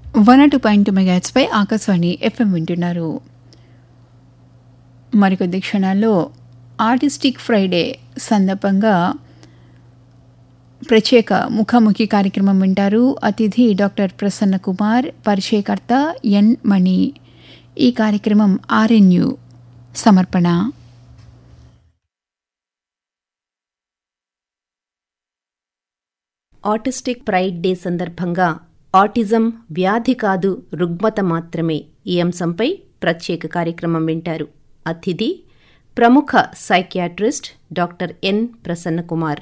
one two point మెగాట్స్పై Akashvani FM వింటున్నారు మరికొద్ది క్షణాల్లో ఆర్టిస్టిక్ ఫ్రైడే సందర్భంగా ప్రత్యేక ముఖాముఖి కార్యక్రమం వింటారు అతిథి డాక్టర్ ప్రసన్న కుమార్ పరిచయకర్త ఎన్ మణి ఈ కార్యక్రమం ఆర్ఎన్యు సమర్పణ ఆటిస్టిక్ ప్రైడ్ డే సందర్భంగా ఆటిజం వ్యాధి కాదు రుగ్మత మాత్రమే ఈ అంశంపై ప్రత్యేక కార్యక్రమం వింటారు అతిథి ప్రముఖ psychiatrist doctor N Prasannakumar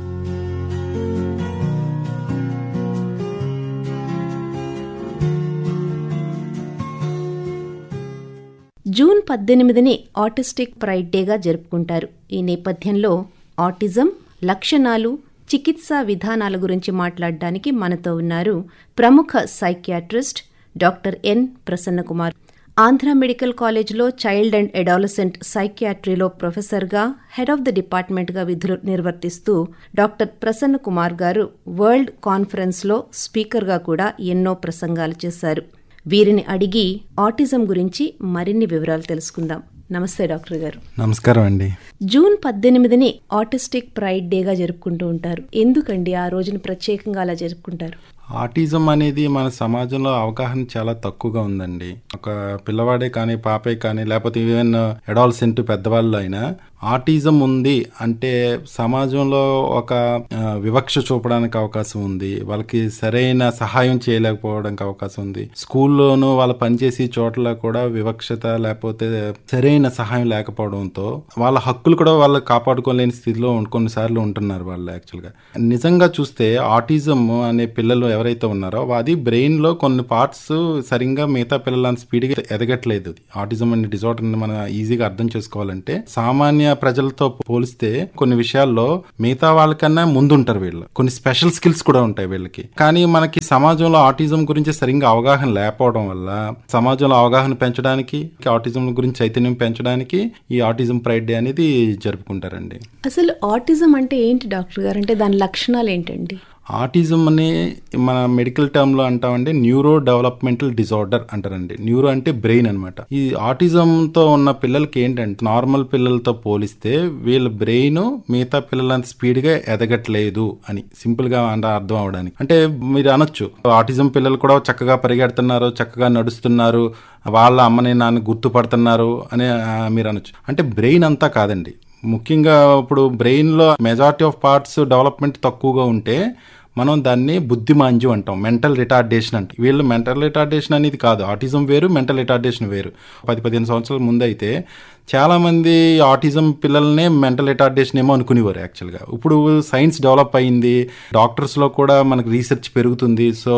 June పద్దెనిమిదిని ఆటిస్టిక్ ప్రైడ్ డేగా జరుపుకుంటారు ఈ నేపథ్యంలో ఆటిజం లక్షణాలు చికిత్సా విధానాల గురించి మాట్లాడడానికి మనతో ఉన్నారు ప్రముఖ psychiatrist doctor N Prasannakumar Andhra medical కాలేజ్లో చైల్డ్ అండ్ అడాలసెంట్ సైకియాట్రీలో ప్రొఫెసర్గా హెడ్ ఆఫ్ ద డిపార్ట్మెంట్గా విధులు నిర్వర్తిస్తూ డాక్టర్ ప్రసన్న కుమార్ గారు వరల్డ్ కాన్ఫరెన్స్లో స్పీకర్గా కూడా ఎన్నో ప్రసంగాలు చేశారు వీరిని అడిగి ఆటిజం గురించి మరిన్ని వివరాలు తెలుసుకుందాం నమస్తే డాక్టర్ గారు నమస్కారం అండి జూన్ పద్దెనిమిదిని ఆటిస్టిక్ ప్రైడ్ డేగా జరుపుకుంటూ ఉంటారు ఎందుకండి ఆ రోజున ప్రత్యేకంగా అలా జరుపుకుంటారు ఆటిజం అనేది మన సమాజంలో అవగాహన చాలా తక్కువగా ఉందండి ఒక పిల్లవాడే కానీ పాపే కానీ లేకపోతే ఈవెన్ అడాల్సెంట్ పెద్దవాళ్ళు అయినా ఆటిజం ఉంది అంటే సమాజంలో ఒక ఆ, వివక్ష చూపడానికి అవకాశం ఉంది వాళ్ళకి సరైన సహాయం చేయలేకపోవడానికి అవకాశం ఉంది స్కూల్లోనూ వాళ్ళు పనిచేసే చోట్ల కూడా వివక్షత లేకపోతే సరైన సహాయం లేకపోవడంతో వాళ్ళ హక్కులు కూడా వాళ్ళు కాపాడుకోలేని స్థితిలో ఉం- కొన్నిసార్లు ఉంటున్నారు వాళ్ళు యాక్చువల్గా నిజంగా చూస్తే ఆటిజం అనే పిల్లలు ఎవరైతే ఉన్నారో అది బ్రెయిన్ లో కొన్ని పార్ట్స్ సరిగ్గా మిగతా పిల్లల స్పీడ్గా ఎదగట్లేదు అది ఆటిజం అనే డిజార్డర్ మనం ఈజీగా అర్థం చేసుకోవాలంటే సామాన్య ప్రజలతో పోలిస్తే కొన్ని విషయాల్లో మిగతా వాళ్ళకన్నా ముందుంటారు వీళ్ళు కొన్ని స్పెషల్ స్కిల్స్ కూడా ఉంటాయి వీళ్ళకి కానీ మనకి సమాజంలో ఆటిజం గురించి సరిగ్గా అవగాహన లేకపోవడం వల్ల సమాజంలో అవగాహన పెంచడానికి ఆటిజం గురించి చైతన్యం పెంచడానికి ఈ ఆటిజం ప్రైడ్ డే అనేది జరుపుకుంటారండి అసలు ఆటిజం అంటే ఏంటి డాక్టర్ గారు అంటే దాని లక్షణాలు ఏంటండి ఆటిజం అని మన మెడికల్ టర్మ్ లో అంటామంటే న్యూరో డెవలప్మెంటల్ డిజార్డర్ అంటారండి న్యూరో అంటే బ్రెయిన్ అనమాట ఈ ఆటిజం తో ఉన్న పిల్లలకి ఏంటంటే నార్మల్ పిల్లలతో పోలిస్తే వీళ్ళ బ్రెయిన్ మిగతా పిల్లలంత స్పీడ్ గా ఎదగట్లేదు అని సింపుల్ గా అంటే అర్థం అవడానికి అంటే మీరు అనొచ్చు ఆటిజం పిల్లలు కూడా చక్కగా పరిగెడుతున్నారు చక్కగా నడుస్తున్నారు వాళ్ళ అమ్మని నాన్న గుర్తుపడుతున్నారు అని ఆ, మీరు అనొచ్చు అంటే బ్రెయిన్ అంతా కాదండి ముఖ్యంగా ఇప్పుడు బ్రెయిన్లో మెజారిటీ ఆఫ్ పార్ట్స్ డెవలప్మెంట్ తక్కువగా ఉంటే మనం దాన్ని బుద్ధిమాంద్యం అంటాం మెంటల్ రిటార్డేషన్ అంటాం వీళ్ళు మెంటల్ రిటార్డేషన్ అనేది కాదు ఆటిజం వేరు మెంటల్ రిటార్డేషన్ వేరు పది పదిహేను సంవత్సరాల ముందు అయితే చాలా మంది ఆటిజం పిల్లల్నే మెంటల్ రిటార్డేషన్ ఏమో అనుకునేవారు యాక్చువల్గా ఇప్పుడు సైన్స్ డెవలప్ అయింది డాక్టర్స్లో కూడా మనకు రీసెర్చ్ పెరుగుతుంది సో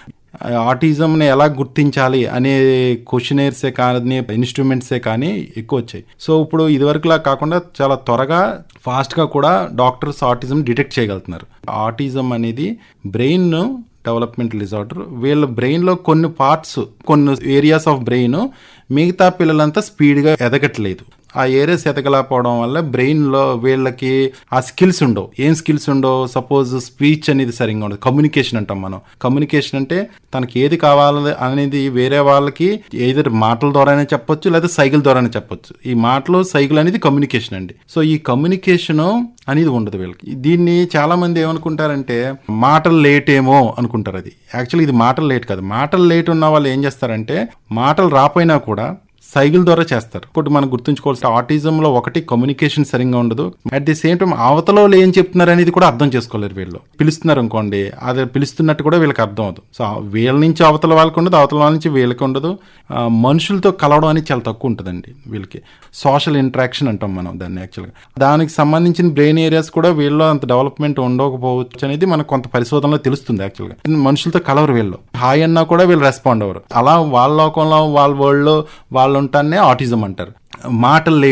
ఆటిజంని ఎలా గుర్తించాలి అనే క్వశ్చనేర్సే కానీ ఇన్స్ట్రుమెంట్సే కానీ ఎక్కువ వచ్చాయి సో ఇప్పుడు ఇదివరకులా కాకుండా చాలా త్వరగా ఫాస్ట్గా కూడా డాక్టర్స్ ఆటిజం డిటెక్ట్ చేయగలుగుతున్నారు ఆటిజం అనేది బ్రెయిన్ డెవలప్మెంటల్ డిజార్డర్ వీళ్ళ బ్రెయిన్లో కొన్ని పార్ట్స్ కొన్ని ఏరియాస్ ఆఫ్ బ్రెయిన్ మిగతా పిల్లలంతా స్పీడ్గా ఎదగట్లేదు ఆ ఏరియాస్ ఎదగలేకపోవడం వల్ల బ్రెయిన్లో వీళ్ళకి ఆ స్కిల్స్ ఉండవు ఏం స్కిల్స్ ఉండవు సపోజ్ స్పీచ్ అనేది సరిగ్గా ఉండదు కమ్యూనికేషన్ అంటాం మనం కమ్యూనికేషన్ అంటే తనకి ఏది కావాలి అనేది వేరే వాళ్ళకి ఏదో మాటల ద్వారానే చెప్పొచ్చు లేదా సైకిల్ ద్వారానే చెప్పొచ్చు ఈ మాటలు సైకిల్ అనేది కమ్యూనికేషన్ అండి సో ఈ కమ్యూనికేషన్ అనేది ఉండదు వీళ్ళకి దీన్ని చాలా మంది ఏమనుకుంటారంటే మాటలు లేట్ ఏమో అనుకుంటారు అది యాక్చువల్లీ ఇది మాటలు లేట్ కాదు మాటలు లేట్ ఉన్న వాళ్ళు ఏం చేస్తారంటే మాటలు రాపోయినా కూడా సైకిల్ ద్వారా చేస్తారు ఇప్పుడు మనం గుర్తుంచుకోవాల్సిన ఆటిజం లో ఒకటి కమ్యూనికేషన్ సరిగ్గా ఉండదు అట్ ది సేమ్ టైం అవతల వాళ్ళు ఏం చెప్తున్నారు అనేది కూడా అర్థం చేసుకోలేరు వీళ్ళు పిలుస్తున్నారు అనుకోండి అది పిలుస్తున్నట్టు కూడా వీళ్ళకి అర్థం అవుతుంది సో వీళ్ళ నుంచి అవతల వాళ్ళకి ఉండదు అవతల వాళ్ళ నుంచి వీళ్ళకి ఉండదు ఆ, మనుషులతో కలవడం అనేది చాలా తక్కువ ఉంటుందండి వీళ్ళకి సోషల్ ఇంటరాక్షన్ అంటాం మనం దాన్ని యాక్చువల్గా దానికి సంబంధించిన బ్రెయిన్ ఏరియాస్ కూడా వీళ్ళు అంత డెవలప్మెంట్ ఉండకపోవచ్చు అనేది మనకు కొంత పరిశోధనలో తెలుస్తుంది యాక్చువల్గా మనుషులతో కలవరు వీళ్ళు హాయ్ అన్నా కూడా వీళ్ళు రెస్పాండ్ అవ్వరు అలా వాళ్ళ లోకంలో వాళ్ళ వరల్డ్లో వాళ్ళు ఉంటానే ఆటిజం అంటారు మాటలు లేటు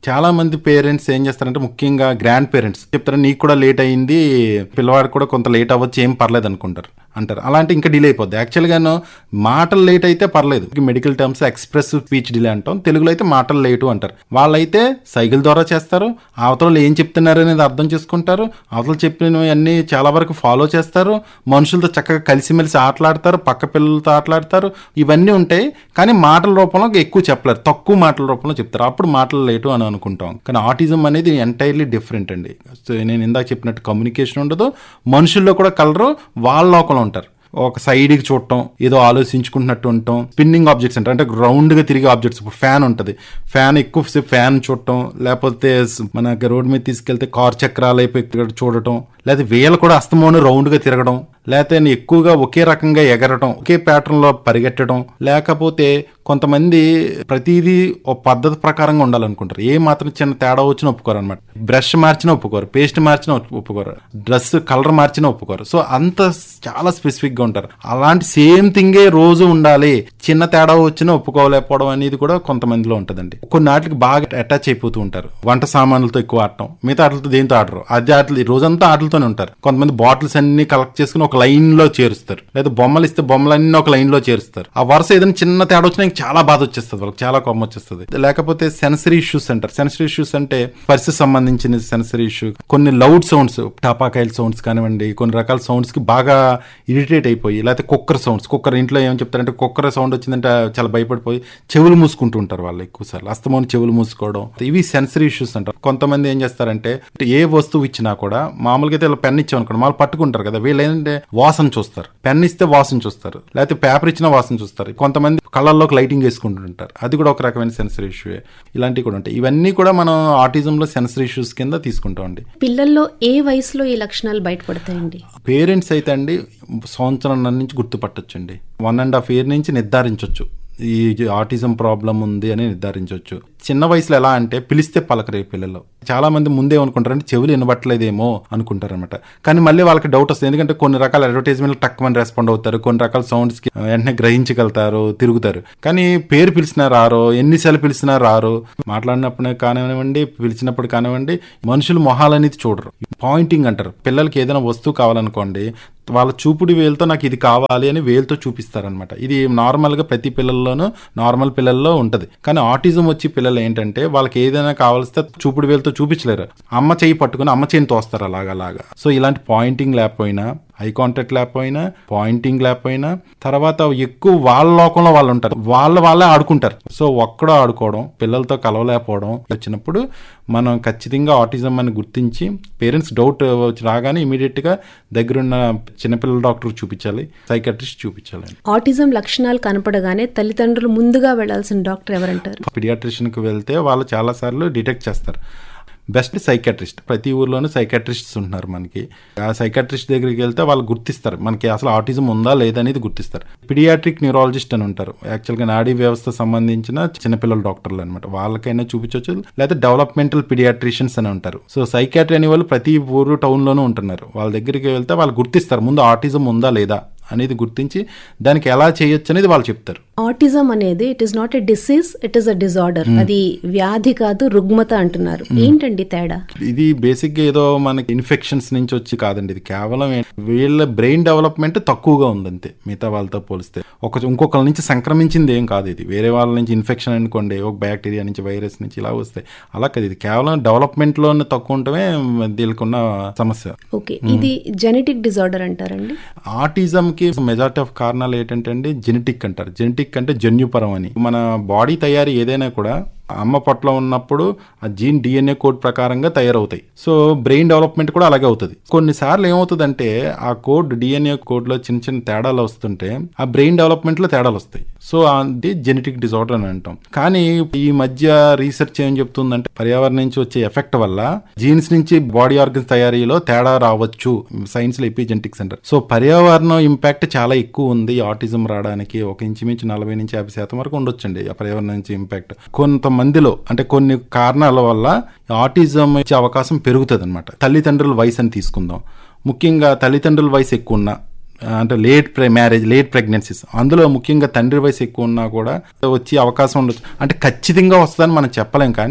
చాలా మంది పేరెంట్స్ ఏం చేస్తారంటే ముఖ్యంగా గ్రాండ్ పేరెంట్స్ చెప్తారు నీకు కూడా లేట్ అయింది పిల్లవాడు కూడా కొంత లేట్ అవ్వచ్చు ఏం పర్లేదు అనుకుంటారు అంటారు అలాంటి ఇంకా డిలే అయిపోద్ది యాక్చువల్గాను మాటలు లేట్ అయితే పర్లేదు medical terms express speech delay అంటాం తెలుగులో అయితే మాటలు లేటు అంటారు వాళ్ళైతే సైకిల్ ద్వారా చేస్తారు అవతల ఏం చెప్తున్నారు అనేది అర్థం చేసుకుంటారు అవతల చెప్పినవి అన్ని చాలా వరకు ఫాలో చేస్తారు మనుషులతో చక్కగా కలిసిమెలిసి ఆటలాడతారు పక్క పిల్లలతో ఆటలాడతారు ఇవన్నీ ఉంటాయి కానీ మాటల రూపంలో ఎక్కువ చెప్పలేరు తక్కువ మాటల రూపంలో చెప్తారు అప్పుడు మాటలు లేటు అని అనుకుంటాం కానీ ఆటిజం అనేది ఎంటైర్లీ డిఫరెంట్ అండి సో నేను ఇందాక చెప్పినట్టు కమ్యూనికేషన్ ఉండదు మనుషుల్లో కూడా కలరు వాళ్ళ లోకంలో ఉంటారు ఒక సైడ్కి చూడటం ఏదో ఆలోచించుకుంటున్నట్టు ఉండటం స్పిన్నింగ్ ఆబ్జెక్ట్స్ అంటారు అంటే రౌండ్గా తిరిగే ఆబ్జెక్ట్స్ ఇప్పుడు ఫ్యాన్ ఉంటుంది ఫ్యాన్ ఎక్కువసేపు ఫ్యాన్ చూడటం లేకపోతే మన రోడ్ మీద తీసుకెళ్తే కార్ చక్రాలు అయిపోయి ఇక్కడ చూడటం లేకపోతే వేలు కూడా అస్తమాను రౌండ్గా తిరగడం లేకపోతే ఎక్కువగా ఒకే రకంగా ఎగరటం ఒకే ప్యాటర్న్లో పరిగెట్టడం లేకపోతే కొంతమంది ప్రతిదీ ఒక పద్ధతి ప్రకారంగా ఉండాలనుకుంటారు ఏ మాత్రం చిన్న తేడా వచ్చినా ఒప్పుకోరు అనమాట బ్రష్ మార్చినా ఒప్పుకోరు పేస్ట్ మార్చినా ఒప్పుకోరు డ్రెస్ కలర్ మార్చినా ఒప్పుకోరు సో అంత చాలా స్పెసిఫిక్ గా ఉంటారు అలాంటి సేమ్ థింగే రోజు ఉండాలి చిన్న తేడా వచ్చినా ఒప్పుకోలేకపోవడం అనేది కూడా కొంతమందిలో ఉంటుందండి కొన్ని ఆటలకి బాగా అటాచ్ అయిపోతూ ఉంటారు వంట సామాన్లతో ఎక్కువ ఆడటం మిగతా ఆటలతో దేంతో ఆడరు అదే ఆటలు ఈ రోజంతా ఆటలతోనే ఉంటారు కొంతమంది బాటిల్స్ అన్ని కలెక్ట్ చేసుకుని ఒక లైన్ లో చేరుస్తారు లేదా బొమ్మలు ఇస్తే బొమ్మలన్నీ ఒక లైన్ లో చేరుస్తారు ఆ వరుస ఏదైనా చిన్న తేడా వచ్చినా ఇంక చాలా బాధ వచ్చేస్తుంది వాళ్ళకి చాలా కోపం వచ్చేస్తుంది లేకపోతే సెన్సరీ ఇష్యూస్ అంటారు సెన్సరీ ఇష్యూస్ అంటే పరిస్థితి సంబంధించిన సెన్సరీ ఇష్యూ కొన్ని లౌడ్ సౌండ్స్ టపాకాయల సౌండ్స్ కానివ్వండి కొన్ని రకాల సౌండ్స్ కి బాగా ఇరిటేట్ అయిపోయి లేకపోతే కుక్కర్ సౌండ్స్ కుక్కర్ ఇంట్లో ఏం చెప్తారంటే కుక్కర్ సౌండ్ వచ్చిందంటే చాలా భయపడిపోయి చెవులు మూసుకుంటూ ఉంటారు వాళ్ళు ఎక్కువ సార్లు అస్తమాను చెవులు మూసుకోవడం ఇవి సెన్సరీ ఇష్యూస్ అంటారు కొంతమంది ఏం చేస్తారంటే ఏ వస్తువు ఇచ్చినా కూడా మామూలుగా అయితే పెన్ ఇచ్చామనుకోండి వాళ్ళు పట్టుకుంటారు కదా వీళ్ళు ఏంటంటే వాసన చూస్తారు పెన్ ఇస్తే వాసన చూస్తారు లేకపోతే పేపర్ ఇచ్చినా వాసన చూస్తారు కొంతమంది కళ్ళల్లోకి లైటింగ్ వేసుకుంటుంటారు అది కూడా ఒక రకమైన సెన్సరీ ఇష్యూ ఇలాంటివి కూడా ఉంటాయి ఇవన్నీ కూడా మనం ఆటిజంలో సెన్సరీ ఇష్యూస్ కింద తీసుకుంటామండి పిల్లల్లో ఏ వయసులో ఈ లక్షణాలు బయటపడతాయండి పేరెంట్స్ అయితే అండి సంవత్సరం నుంచి గుర్తుపట్టొచ్చండి వన్ అండ్ హాఫ్ ఇయర్ నుంచి నిర్ధారించవచ్చు ఈ ఆటిజం ప్రాబ్లం ఉంది అని నిర్ధారించవచ్చు చిన్న వయసులో ఎలా అంటే పిలిస్తే పలకరే పిల్లలు చాలా మంది ముందే అనుకుంటారంటే చెవులు వినబట్టలేదేమో అనుకుంటారు అనమాట కానీ మళ్ళీ వాళ్ళకి డౌట్ వస్తుంది ఎందుకంటే కొన్ని రకాల అడ్వర్టైజ్మెంట్ తక్కువని రెస్పాండ్ అవుతారు కొన్ని రకాల సౌండ్స్ కి వెంటనే గ్రహించగలుగుతారు తిరుగుతారు కానీ పేరు పిలిచినా రారు ఎన్నిసార్లు పిలిచినా రారు మాట్లాడినప్పుడు కానివ్వండి పిలిచినప్పుడు కానివ్వండి మనుషులు మొహాలు అనేది చూడరు పాయింటింగ్ అంటారు పిల్లలకి ఏదైనా వస్తువు కావాలనుకోండి వాళ్ళ చూపుడు వేలుతో నాకు ఇది కావాలి అని వేలుతో చూపిస్తారనమాట ఇది నార్మల్గా ప్రతి పిల్లల్లోనూ నార్మల్ పిల్లల్లో ఉంటుంది కానీ ఆటిజం వచ్చి పిల్లలు ఏంటంటే వాళ్ళకి ఏదైనా కావాల్స్తే చూపుడు వేలుతో చూపించలేరు అమ్మ చేయి పట్టుకుని అమ్మ చేయిని తోస్తారు అలాగా అలాగా సో ఇలాంటి పాయింటింగ్ లేకపోయినా ఐ కాంటాక్ట్ లేకపోయినా పాయింటింగ్ లేకపోయినా తర్వాత ఎక్కువ వాళ్ళ లోకంలో వాళ్ళు ఉంటారు వాళ్ళ వాళ్ళే ఆడుకుంటారు సో ఒక్కడో ఆడుకోవడం పిల్లలతో కలవలేకపోవడం వచ్చినప్పుడు మనం ఖచ్చితంగా ఆటిజం అని గుర్తించి పేరెంట్స్ డౌట్ వచ్చి రాగానే ఇమీడియట్ గా దగ్గరున్న చిన్నపిల్లల డాక్టర్ చూపించాలి సైకాట్రిస్ట్ చూపించాలి ఆటిజం లక్షణాలు కనపడగానే తల్లిదండ్రులు ముందుగా వెళ్లాల్సిన డాక్టర్ ఎవరంటారు పిడియాట్రిషియన్ కి వెళ్తే వాళ్ళు చాలా సార్లు డిటెక్ట్ చేస్తారు బెస్ట్ సైకాట్రిస్ట్ ప్రతి ఊర్లోనూ సైకాట్రిస్ట్స్ ఉంటున్నారు మనకి ఆ సైకాట్రిస్ట్ దగ్గరికి వెళ్తే వాళ్ళు గుర్తిస్తారు మనకి అసలు ఆటిజం ఉందా లేదా అనేది గుర్తిస్తారు పిడియాట్రిక్ న్యూరాలజిస్ట్ అని ఉంటారు యాక్చువల్గా నాడీ వ్యవస్థ సంబంధించిన చిన్నపిల్లల డాక్టర్లు అనమాట వాళ్ళకైనా చూపించవచ్చు లేదా డెవలప్మెంటల్ పిడియాట్రిషియన్స్ అని ఉంటారు సో సైకాట్రీ అనే వాళ్ళు ప్రతి ఊరు టౌన్లోనూ ఉంటున్నారు వాళ్ళ దగ్గరికి వెళ్తే వాళ్ళు గుర్తిస్తారు ముందు ఆటిజం ఉందా లేదా అనేది గుర్తించి దానికి ఎలా చేయొచ్చు అనేది వాళ్ళు చెప్తారు ఆటిజం అనేది it is not a disease it is a disorder అది వ్యాధి కాదు రుగ్మత అంటున్నారు ఏంటండి తేడా ఇది బేసిక్ గా ఏదో మనకి ఇన్ఫెక్షన్స్ నుంచి వచ్చి కాదండి ఇది కేవలం ఏ- వీళ్ళ బ్రెయిన్ డెవలప్మెంట్ తక్కువగా ఉంది అంతే మిగతా వాళ్ళతో పోలిస్తే ఒక ఇంకొకరి నుంచి సంక్రమించింది ఏం కాదు ఇది వేరే వాళ్ళ నుంచి ఇన్ఫెక్షన్ అనుకోండి ఒక బ్యాక్టీరియా నుంచి వైరస్ నుంచి ఇలా వస్తాయి అలా కాదు ఇది కేవలం డెవలప్మెంట్ లో తక్కువ ఉండటమే దీనికున్న సమస్య ఓకే ఇది జెనెటిక్ డిజార్డర్ అంటారండి ఆటిజం కి మెజారిటీ ఆఫ్ కారణాలు ఏంటంటే అండి జెనెటిక్ అంటారు జెనెటిక్ అంటే జన్యుపరం అని మన బాడీ తయారీ ఏదైనా కూడా అమ్మ పొట్టలో ఉన్నప్పుడు ఆ జీన్ డిఎన్ఏ కోడ్ ప్రకారంగా తయారవుతాయి సో బ్రెయిన్ డెవలప్మెంట్ కూడా అలాగే అవుతుంది కొన్నిసార్లు ఏమవుతుందంటే ఆ కోడ్ డిఎన్ఏ కోడ్ లో చిన్న చిన్న తేడాలు వస్తుంటే ఆ బ్రెయిన్ డెవలప్మెంట్ లో తేడాలు వస్తాయి సో అది జెనెటిక్ డిజార్డర్ అని అంటాం కానీ ఈ మధ్య రీసెర్చ్ ఏం చెప్తుందంటే పర్యావరణం నుంచి వచ్చే ఎఫెక్ట్ వల్ల జీన్స్ నుంచి బాడీ ఆర్గన్స్ తయారీలో తేడా రావచ్చు సైన్స్ లో ఎపిజెనెటిక్స్ అంటారు సో పర్యావరణం ఇంపాక్ట్ చాలా ఎక్కువ ఉంది ఆటిజం రావడానికి ఒక ఇంచుమించు నలభై నుంచి యాభై శాతం వరకు ఉండొచ్చండి ఆ పర్యావరణం నుంచి ఇంపాక్ట్ కొంతమందిలో అంటే కొన్ని కారణాల వల్ల ఆటిజం వచ్చే అవకాశం పెరుగుతుంది అనమాట తల్లిదండ్రుల వయసు అని తీసుకుందాం ముఖ్యంగా తల్లిదండ్రుల వయసు ఎక్కువ ఉన్న అంటే late pre marriage late pregnancies అందులో ముఖ్యంగా తండ్రి వయసు ఎక్కువ ఉన్నా కూడా వచ్చే అవకాశం ఉండొచ్చు అంటే ఖచ్చితంగా వస్తుందని మనం చెప్పలేం కానీ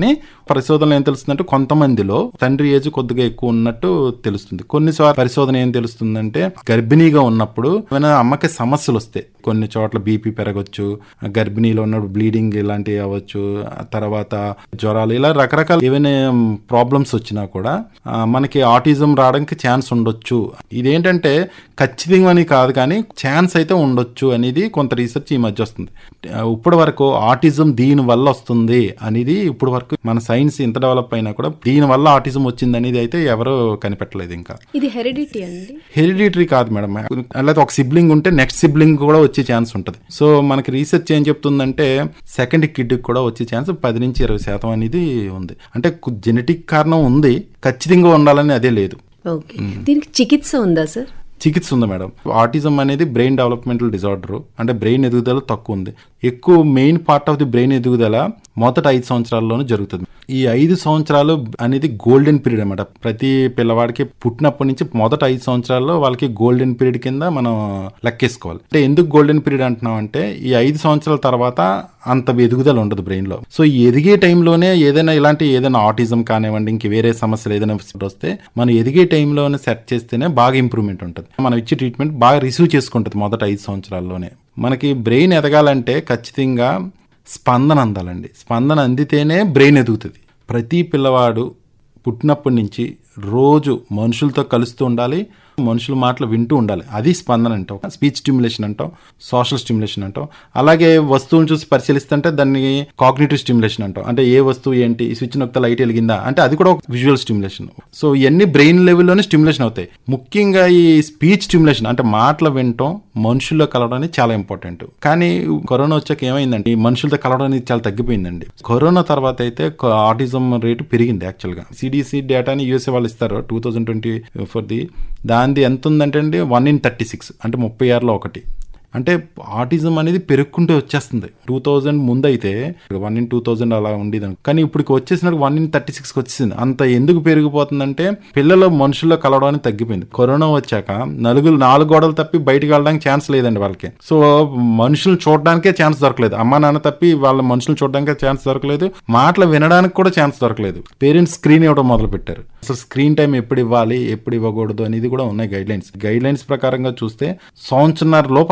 పరిశోధనలు ఏం తెలుస్తుందంటే కొంతమందిలో తండ్రి ఏజ్ కొద్దిగా ఎక్కువ ఉన్నట్టు తెలుస్తుంది కొన్నిసార్లు పరిశోధన ఏం తెలుస్తుందంటే గర్భిణీగా ఉన్నప్పుడు ఏమైనా అమ్మకి సమస్యలు వస్తాయి కొన్ని చోట్ల బీపీ పెరగచ్చు గర్భిణీలో ఉన్నప్పుడు బ్లీడింగ్ ఇలాంటివి అవ్వచ్చు ఆ తర్వాత జ్వరాలు ఇలా రకరకాల ఏవైనా ప్రాబ్లమ్స్ వచ్చినా కూడా ఆ, మనకి ఆటిజం రావడానికి ఛాన్స్ ఉండొచ్చు ఇదేంటంటే ఖచ్చితంగా అని కాదు కానీ ఛాన్స్ అయితే ఉండొచ్చు అనేది కొంత రీసెర్చ్ ఈ మధ్య వస్తుంది ఆ, ఇప్పటి వరకు ఆటిజం దీని వల్ల వస్తుంది అనేది ఇప్పటి వరకు మన సైన్స్ ఇంత డెవలప్ అయినా కూడా దీని వల్ల ఆటిజం వచ్చింది అనేది అయితే ఎవరు కనిపెట్టలేదు ఇంకా ఇది హెరిడిటీ అండి హెరిడిటరీ కాదు మేడం అలాగే ఒక సిబ్లింగ్ ఉంటే నెక్స్ట్ సిబ్లింగ్ కూడా వచ్చే ఛాన్స్ ఉంటుంది సో మనకి రీసెర్చ్ ఏం చెప్తుందంటే సెకండ్ కిడ్ కూడా వచ్చే ఛాన్స్ పది నుంచి ఇరవై శాతం అనేది ఉంది అంటే జెనెటిక్ కారణం ఉంది ఖచ్చితంగా ఉండాలని అదే లేదు ఓకే దీనికి చికిత్స ఉందా సార్ చికిత్స ఉంది మేడం ఆటిజం అనేది బ్రెయిన్ డెవలప్మెంటల్ డిజార్డర్ అంటే బ్రెయిన్ ఎదుగుదల తక్కువ ఉంది ఎక్కువ main part of the brain ఎదుగుదల మొదట ఐదు సంవత్సరాల్లోనే జరుగుతుంది ఈ ఐదు సంవత్సరాలు అనేది గోల్డెన్ పీరియడ్ అనమాట ప్రతి పిల్లవాడికి పుట్టినప్పటి నుంచి మొదట ఐదు సంవత్సరాల్లో వాళ్ళకి గోల్డెన్ పీరియడ్ కింద మనం లెక్కేసుకోవాలి అంటే ఎందుకు గోల్డెన్ పీరియడ్ అంటున్నాం అంటే ఈ ఐదు సంవత్సరాల తర్వాత అంత ఎదుగుదల ఉండదు బ్రెయిన్ లో సో ఈ ఎదిగే టైంలోనే ఏదైనా ఇలాంటి ఏదైనా ఆటిజం కానివ్వండి ఇంక వేరే సమస్యలు ఏదైనా వస్తే మనం ఎదిగే టైంలోనే సెట్ చేస్తేనే బాగా ఇంప్రూవ్మెంట్ ఉంటుంది మనం ఇచ్చే ట్రీట్మెంట్ బాగా రిసీవ్ చేసుకుంటుంది మొదట ఐదు సంవత్సరాల్లోనే మనకి బ్రెయిన్ ఎదగాలంటే ఖచ్చితంగా స్పందన అందాలండి స్పందన అందితేనే బ్రెయిన్ ఎదుగుతుంది ప్రతి పిల్లవాడు పుట్టినప్పటి నుంచి రోజు మనుషులతో కలుస్తూ ఉండాలి మనుషుల మాటలు వింటూ ఉండాలి అది స్పందన అంటాం స్పీచ్ స్టిమ్యులేషన్ అంటాం సోషల్ స్టిమ్యులేషన్ అంటాం అలాగే వస్తువుని చూసి పరిశీలిస్తుంటే దాన్ని కాగ్నేటివ్ స్టిమ్యులేషన్ అంటాం అంటే ఏ వస్తువు ఏంటి ఈ స్విచ్ నొక్కితే లైట్ వెలిగిందా అంటే అది కూడా ఒక విజువల్ స్టిమ్యులేషన్ సో ఇవన్నీ బ్రెయిన్ లెవెల్లోనే స్టిమ్యులేషన్ అవుతాయి ముఖ్యంగా ఈ స్పీచ్ స్టిమ్యులేషన్ అంటే మాటలు వినటం మనుషుల్లో కలవడం అనేది చాలా ఇంపార్టెంట్ కానీ కరోనా వచ్చాక ఏమైందంటే ఈ మనుషులతో కలవడం అనేది చాలా తగ్గిపోయిందండి కరోనా తర్వాత అయితే ఆటిజం రేటు పెరిగింది యాక్చువల్గా సిడిసి డేటాని యూఎస్ఏ వాళ్ళు ఇస్తారు two thousand twenty four the దానిది ఎంత ఉందంటే అండి వన్ ఇన్ థర్టీ సిక్స్ అంటే ముప్పై ఆరులో ఒకటి అంటే ఆటిజం అనేది పెరుక్కుంటూ వచ్చేస్తుంది టూ థౌజండ్ ముందు అయితే వన్ ఇన్ టూ థౌజండ్ అలా ఉండేది కానీ ఇప్పుడు వచ్చేసినట్టు వన్ ఇన్ థర్టీ సిక్స్కి వచ్చేసింది అంత ఎందుకు పెరిగిపోతుందంటే పిల్లలు మనుషుల్లో కలవడానికి తగ్గిపోయింది కరోనా వచ్చాక నలుగురు నాలుగు గోడలు తప్పి బయటకు వెళ్ళడానికి ఛాన్స్ లేదండి వాళ్ళకి సో మనుషులు చూడడానికే ఛాన్స్ దొరకలేదు అమ్మా నాన్న తప్పి వాళ్ళ మనుషులు చూడడానికే ఛాన్స్ దొరకలేదు మాటలు వినడానికి కూడా ఛాన్స్ దొరకలేదు పేరెంట్స్ స్క్రీన్ ఇవ్వడం మొదలు పెట్టారు అసలు స్క్రీన్ టైం ఎప్పుడు ఇవ్వాలి ఎప్పుడు ఇవ్వకూడదు అనేది కూడా ఉన్నాయి గైడ్ లైన్స్ గైడ్ లైన్స్ ప్రకారంగా చూస్తే సంవత్సరాల లోపు